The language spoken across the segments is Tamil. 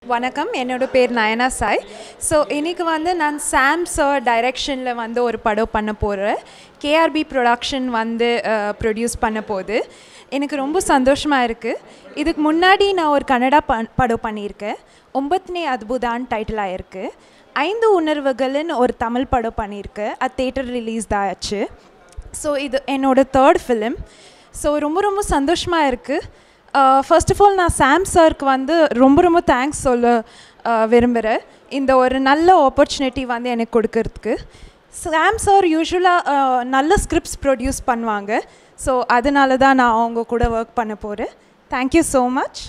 வணக்கம் என்னோட பேர் நயனா சாய் ஸோ இன்னைக்கு வந்து நான் சாம் சார் டைரெக்ஷனில் வந்து ஒரு படம் பண்ண போகிறேன் கேஆர்பி ப்ரொடக்ஷன் வந்து ப்ரொடியூஸ் பண்ண போகுது எனக்கு ரொம்ப சந்தோஷமாக இருக்குது இதுக்கு முன்னாடி நான் ஒரு கன்னடா ப படம் பண்ணியிருக்கேன் ஒம்பத்தினே அத்புதான் டைட்டில் ஆயிருக்கு ஐந்து உணர்வுகள்னு ஒரு தமிழ் படம் பண்ணியிருக்கேன் அது தேட்டர் ரிலீஸ் தான் ஆச்சு ஸோ இது என்னோட தேர்ட் ஃபிலிம் ஸோ ரொம்ப ரொம்ப சந்தோஷமாக இருக்குது ஃபர்ஸ்ட் ஆஃப் ஆல் நான் சாம் சாருக்கு வந்து ரொம்ப ரொம்ப தேங்க்ஸ் சொல்ல விரும்புகிறேன் இந்த ஒரு நல்ல ஆப்பர்ச்சுனிட்டி வந்து எனக்கு கொடுக்கறதுக்கு சாம் சார் யூஸ்வலாக நல்ல ஸ்கிரிப்ட்ஸ் ப்ரொடியூஸ் பண்ணுவாங்க ஸோ அதனால தான் நான் அவங்க கூட ஒர்க் பண்ண போகிறேன் thank you so much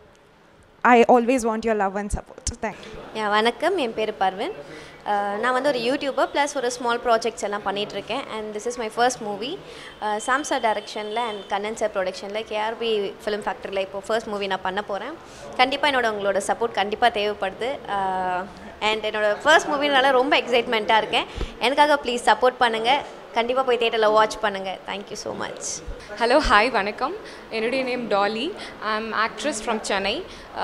I always want your love and support thank you யா வணக்கம் என் பேர் பர்வன் அஹ் நான் வந்து ஒரு யூடியூபர் ப்ளஸ் ஒரு ஸ்மால் ப்ராஜெக்ட்ஸ் எல்லாம் பண்ணிகிட்ருக்கேன் and this is my first movie Samsar டைரக்ஷனில் அண்ட் கண்ணன் சார் ப்ரொடக்ஷனில் கேஆர்பி ஃபிலிம் ஃபேக்டரியில் இப்போ ஃபர்ஸ்ட் மூவி நான் பண்ண போகிறேன் கண்டிப்பாக என்னோட உங்களோட சப்போர்ட் கண்டிப்பாக தேவைப்படுது அண்ட் என்னோட ஃபர்ஸ்ட் மூவினால ரொம்ப எக்ஸைட்மெண்ட்டாக இருக்கேன் எனக்காக ப்ளீஸ் சப்போர்ட் பண்ணுங்கள் கண்டிப்பாக போய் தேட்டரில் வாட்ச் பண்ணுங்கள் thank you so much hello hi வணக்கம் என்னுடைய name Dolly I am actress from Chennai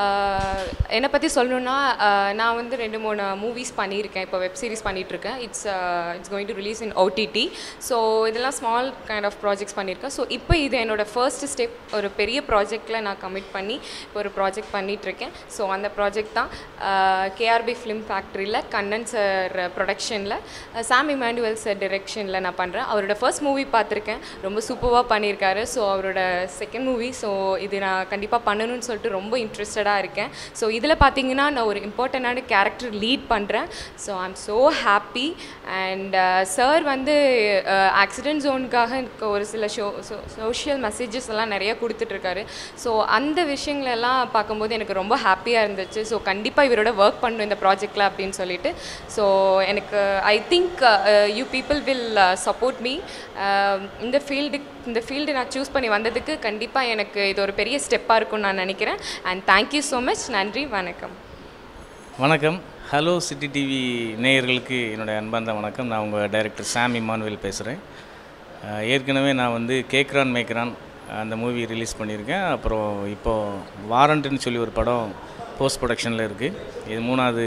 என்னை பற்றி சொல்லணுன்னா uh, நான் வந்து ரெண்டு மூணு மூவிஸ் பண்ணியிருக்கேன் இப்போ வெப் சீரிஸ் பண்ணிகிட்ருக்கேன் it's it's going to release in OTT so இதெல்லாம் ஸ்மால் கைண்ட் ஆஃப் ப்ராஜெக்ட்ஸ் பண்ணியிருக்கேன் ஸோ இப்போ இது என்னோட ஃபர்ஸ்ட் ஸ்டெப் ஒரு பெரிய ப்ராஜெக்டில் நான் கமிட் பண்ணி இப்போ ஒரு ப்ராஜெக்ட் பண்ணிகிட்ருக்கேன் ஸோ அந்த ப்ராஜெக்ட் தான் கேஆர்பி ஃபிலிம் ஃபேக்ட்ரியில் கண்ணன் சார் ப்ரொடக்ஷனில் சாம் இமானுவல் சார் டிரெக்ஷனில் நான் பண்ணுறேன் அவரோட ஃபர்ஸ்ட் மூவி பார்த்துருக்கேன் ரொம்ப சூப்பராக பண்ணியிருக்காரு ஸோ அவரோட செகண்ட் மூவி ஸோ இது நான் கண்டிப்பாக பண்ணணும்னு சொல்லிட்டு ரொம்ப இன்ட்ரெஸ்டடாக இருக்கேன் ஸோ இதில் பார்த்தீங்கன்னா நான் ஒரு இம்பார்ட்டண்டான கேரக்டர் லீட் பண்ணுறேன் so I am so happy and sir வந்து ஆக்சிடென்ட் ஜோனுக்காக எனக்கு ஒரு சில ஷோ சோஷியல் மெசேஜஸ் எல்லாம் நிறைய கொடுத்துட்ருக்காரு ஸோ அந்த விஷயங்களெல்லாம் பார்க்கும்போது எனக்கு ரொம்ப ஹாப்பியாக இருந்துச்சு ஸோ கண்டிப்பாக இவரோட ஒர்க் பண்ணணும் இந்த ப்ராஜெக்டில் அப்படின்னு சொல்லிட்டு ஸோ எனக்கு I think you people will support me இந்த ஃபீல்டு இந்த ஃபீல்டு நான் சூஸ் பண்ணி வந்ததுக்கு கண்டிப்பாக எனக்கு இது ஒரு பெரிய ஸ்டெப்பாக இருக்கும்னு நான் நினைக்கிறேன் அண்ட் தேங்க்யூ ஸோ மச் நன்றி வணக்கம் வணக்கம் ஹலோ சிட்டி டிவி நேயர்களுக்கு என்னுடைய அன்பார்ந்த வணக்கம் நான் உங்கள் டைரக்டர் சாம் இமானுவேல் பேசுகிறேன் அஹ் ஏற்கனவே நான் வந்து கேக்ரான் மேக்ரான் அந்த மூவி ரிலீஸ் பண்ணியிருக்கேன் அப்புறம் இப்போது வாரண்ட்டுன்னு சொல்லி ஒரு படம் போஸ்ட் ப்ரொடக்ஷனில் இருக்குது இது மூணாவது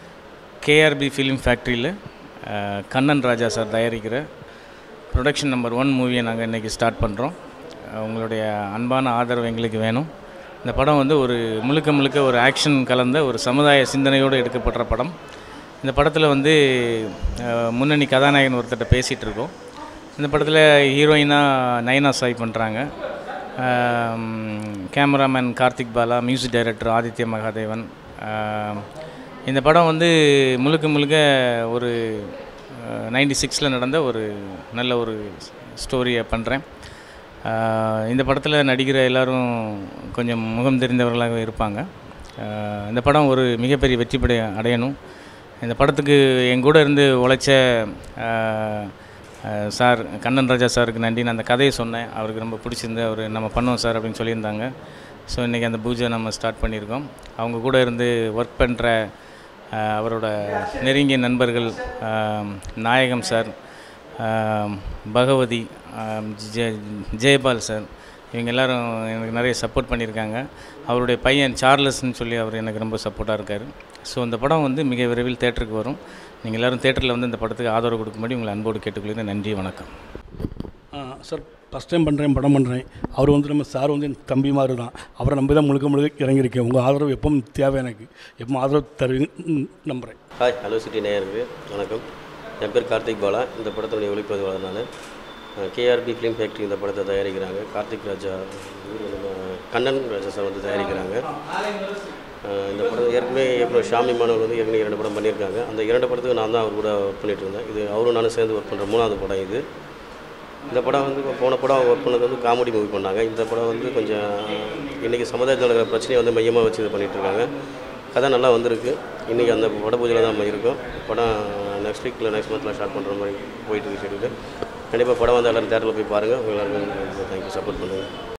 கேஆர்பி ஃபிலிம் ஃபேக்ட்ரியில் கண்ணன் ராஜா சார் தயாரிக்கிற ப்ரொடக்ஷன் நம்பர் ஒன் மூவியை நாங்கள் இன்றைக்கி ஸ்டார்ட் பண்ணுறோம் உங்களுடைய அன்பான ஆதரவு எங்களுக்கு வேணும் இந்த படம் வந்து ஒரு முழுக்க முழுக்க ஒரு ஆக்ஷன் கலந்த ஒரு சமுதாய சிந்தனையோடு எடுக்கப்பட்ட படம் இந்த படத்தில் வந்து அஹ், முன்னணி கதாநாயகன் ஒருத்தர்கிட்ட பேசிகிட்டு இருக்கோம் இந்த படத்தில் ஹீரோயினாக நயனா சாய் பண்ணுறாங்க cameraman Karthik Bala music director Aditya Mahadevan ஆம், இந்த படம் வந்து முழுக்க முழுக்க ஒரு நைன்டி சிக்ஸில் நடந்த ஒரு நல்ல ஒரு ஸ்டோரியை பண்ணுறேன் இந்த படத்தில் நடிக்கிற எல்லாரும் கொஞ்சம் முகம் தெரிந்தவர்களாக இருப்பாங்க ஆஹ் இந்த படம் ஒரு மிகப்பெரிய வெற்றி படை அடையணும் இந்த படத்துக்கு என் கூட இருந்து உழைச்ச ஆஹ், ஆஹ், சார் கண்ணன் ராஜா சாருக்கு நன்றி நான் அந்த கதையை சொன்னேன் அவருக்கு ரொம்ப பிடிச்சிருந்து அவர் நம்ம பண்ணோம் சார் அப்படின்னு சொல்லியிருந்தாங்க ஸோ இன்றைக்கி அந்த பூஜை நம்ம ஸ்டார்ட் பண்ணியிருக்கோம் அவங்க கூட இருந்து ஒர்க் பண்ணுற அவரோட நெருங்கிய நண்பர்கள் ஆஹ், நாயகம் சார் ஆம், பகவதி ஆம், ஜெ ஜெயபால் சார் இவங்க எல்லாரும் எனக்கு நிறைய சப்போர்ட் பண்ணியிருக்காங்க அவருடைய பையன் சார்லஸ்ன்னு சொல்லி அவர் எனக்கு ரொம்ப சப்போர்ட்டாக இருக்கார் ஸோ இந்த படம் வந்து மிக விரைவில் தேட்டருக்கு வரும் நீங்கள் எல்லோரும் தேட்டரில் வந்து இந்த படத்துக்கு ஆதரவு கொடுக்கும்படி உங்களை அன்போடு கேட்டுக்கொள்கிறேன் நன்றி வணக்கம் சார் ஃபஸ்ட் டைம் பண்ணுறேன் படம் பண்ணுறேன் அவர் வந்து நம்ம சார் வந்து என் தம்பி மாதிரி தான் அவரை நம்பி தான் முழுக்க முழுக்க இறங்கியிருக்கேன் உங்கள் ஆதரவு எப்பவும் தேவை எனக்கு எப்போ ஆதரவு தருவீங்க நம்புகிறேன் ஹாய் ஹலோ சிட்டி நேயருக்கு வணக்கம் என் பேர் கார்த்திக் பாலா இந்த படத்துடைய ஒளிப்பதிவாளர் நான் கேஆர்பி ஃபிலிம் ஃபேக்ட்ரி இந்த படத்தை தயாரிக்கிறாங்க கார்த்திக் ராஜா இவரு நம்ம கண்ணன் ராஜா சார் வந்து தயாரிக்கிறாங்க அஹ் இந்த படம் ஏற்கனவே இயக்குனர் ஷாமி மாணவர் வந்து ஏற்கனவே இரண்டு படம் பண்ணியிருக்காங்க அந்த இரண்டு படத்துக்கு நான் தான் அவர் கூட ஒர்க் பண்ணிட்டு இருந்தேன் இது அவரும் நானும் சேர்ந்து ஒர்க் பண்ணுற மூணாவது படம் இது இந்த படம் வந்து இப்போ போன படம் ஒர்க் பண்ணது வந்து காமெடி மூவி பண்ணாங்க இந்த படம் வந்து கொஞ்சம் இன்றைக்கி சமுதாயத்தில் இருக்கிற பிரச்சனையை வந்து மையமாக வச்சு இது பண்ணிட்டு இருக்காங்க கதை நல்லா வந்திருக்கு இன்றைக்கி அந்த பட பூஜையில் தான் நம்ம இருக்கோம் படம் நெக்ஸ்ட் வீக்கில் நெக்ஸ்ட் மந்தில் ஸ்டார்ட் பண்ணுற மாதிரி போயிட்டு இருக்கு ஷெடியூல் கண்டிப்பாக படம் வந்து எல்லோரும் தேட்டரில் போய் பாருங்கள் உங்கள் எல்லாருக்கும் தேங்க்யூ சப்போர்ட் பண்ணுங்கள்